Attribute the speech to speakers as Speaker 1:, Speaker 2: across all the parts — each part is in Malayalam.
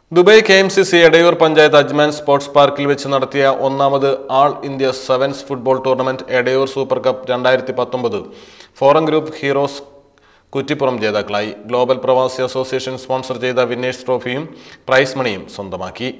Speaker 1: Dubai K M C C Edayur panchayat Ajman sports പാർക്കിൽ വെച്ച് നടത്തിയ ഒന്നാമത് all India sevens football tournament Edayur super cup രണ്ടായിരത്തി പത്തൊമ്പത് ഫോറം ഗ്രൂപ്പ് ഹീറോസ് കുറ്റിപ്പുറം ജേതാക്കളായി ഗ്ലോബൽ പ്രവാസി അസോസിയേഷൻ സ്പോൺസർ ചെയ്ത വിന്നേഴ്സ് ട്രോഫിയും പ്രൈസ് മണിയും സ്വന്തമാക്കി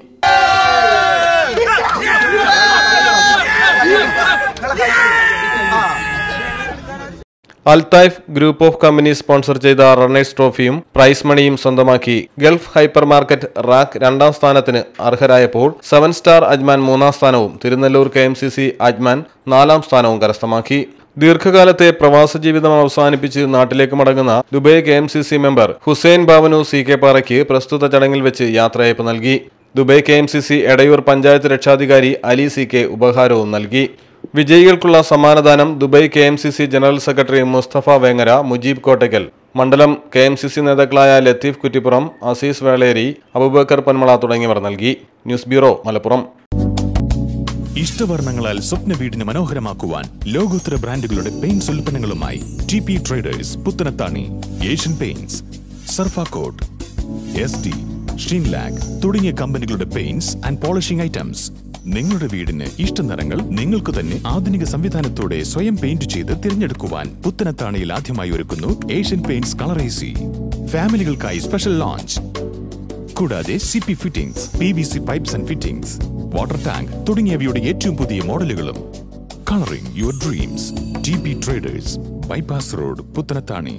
Speaker 1: Altaif group of company sponsor ചെയ്ത റണ്ണേഴ്സ് ട്രോഫിയും പ്രൈസ് മണിയും സ്വന്തമാക്കി ഗൾഫ് ഹൈപ്പർ മാർക്കറ്റ് റാക്ക് രണ്ടാം സ്ഥാനത്തിന് അർഹരായപ്പോൾ സെവൻ സ്റ്റാർ അജ്മാൻ മൂന്നാം സ്ഥാനവും Thirunellur K M C C Ajman നാലാം സ്ഥാനവും കരസ്ഥമാക്കി ദീർഘകാലത്തെ പ്രവാസ ജീവിതം അവസാനിപ്പിച്ച് നാട്ടിലേക്ക് മടങ്ങുന്ന Dubai K M C C member Hussain ബാവനു സി കെ പാറയ്ക്ക് പ്രസ്തുത ചടങ്ങിൽ വെച്ച് യാത്രയയപ്പ് നൽകി Dubai K M C C Edayur panchayat രക്ഷാധികാരി അലി സി കെ ഉപഹാരവും നൽകി വിജയികൾക്കുള്ള സമ്മാനദാനം Dubai K M C C general secretary Musthafa Vengara Mujeeb Kottakkal മണ്ഡലം കെ എം സി സി നേതാക്കളായ ലത്തീഫ് കുറ്റിപ്പുറം അസീസ് വേളേരി അബൂബക്കർ പന്മള തുടങ്ങിയവർ നൽകി ന്യൂസ് ബ്യൂറോ മലപ്പുറം
Speaker 2: ഇഷ്ടവർണ്ണങ്ങളാൽ സ്വപ്ന വീടിന് മനോഹരമാക്കുവാൻ ലോകോത്തര ബ്രാൻഡുകളുടെ പെയിന്റ്സ് ഉൽപ്പന്നങ്ങളുമായി T P traders Puthanathani Asian paints Surfacoat S T Sheenlac തുടങ്ങിയ കമ്പനികളുടെ പെയിന്റ്സ് ആൻഡ് പോളിഷിംഗ് ഐറ്റംസ് നിങ്ങളുടെ വീടിന് ഇഷ്ട നിറങ്ങൾ നിങ്ങൾക്ക് തന്നെ ആധുനിക സംവിധാനത്തോടെ സ്വയം പെയിന്റ് ചെയ്ത് തിരഞ്ഞെടുക്കുവാൻ പുത്തനത്താണിയിൽ ആദ്യമായി ഒരുക്കുന്നു ഏഷ്യൻ പെയിന്റ്സ് കളറേസി ഫാമിലികൾക്കായി സ്പെഷ്യൽ ലോഞ്ച് കൂടാതെ C P fittings P V C pipes and fittings water tank തുടങ്ങിയവയുടെ ഏറ്റവും പുതിയ മോഡലുകളും colouring your dreams T P traders bypass road Puthanathani